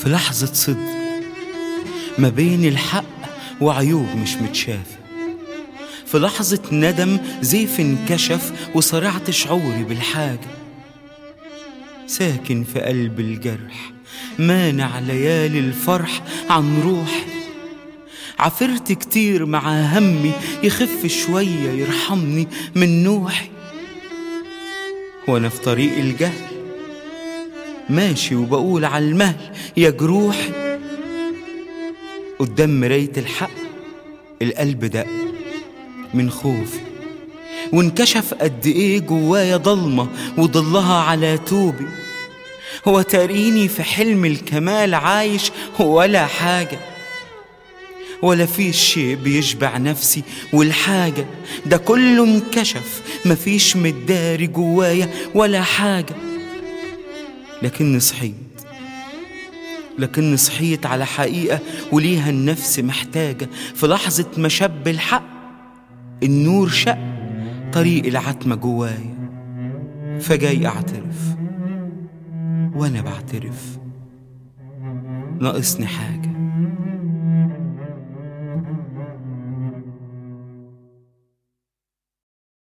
في لحظة صدق ما بين الحق وعيوب مش متشافة في لحظة ندم زيف انكشف وصرعت شعوري بالحاجة ساكن في قلب الجرح مانع ليالي الفرح عن روحي عفرت كتير مع همي يخف شوية يرحمني من نوحي وانا في طريق الجهل ماشي وبقول على المهل يا جروحي قدام مراية الحق القلب دق من خوفي وانكشف قد ايه جوايا ضلمة وضلها على توبي هو تاريني في حلم الكمال عايش ولا حاجة ولا في شيء بيشبع نفسي والحاجة ده كله انكشف مفيش مداري جوايا ولا حاجة لكني صحيت لكني صحيت على حقيقة وليها النفس محتاجة في لحظة ما شب الحق النور شق طريق العتمة جوايا فجاي أعترف وأنا بعترف ناقصني حاجة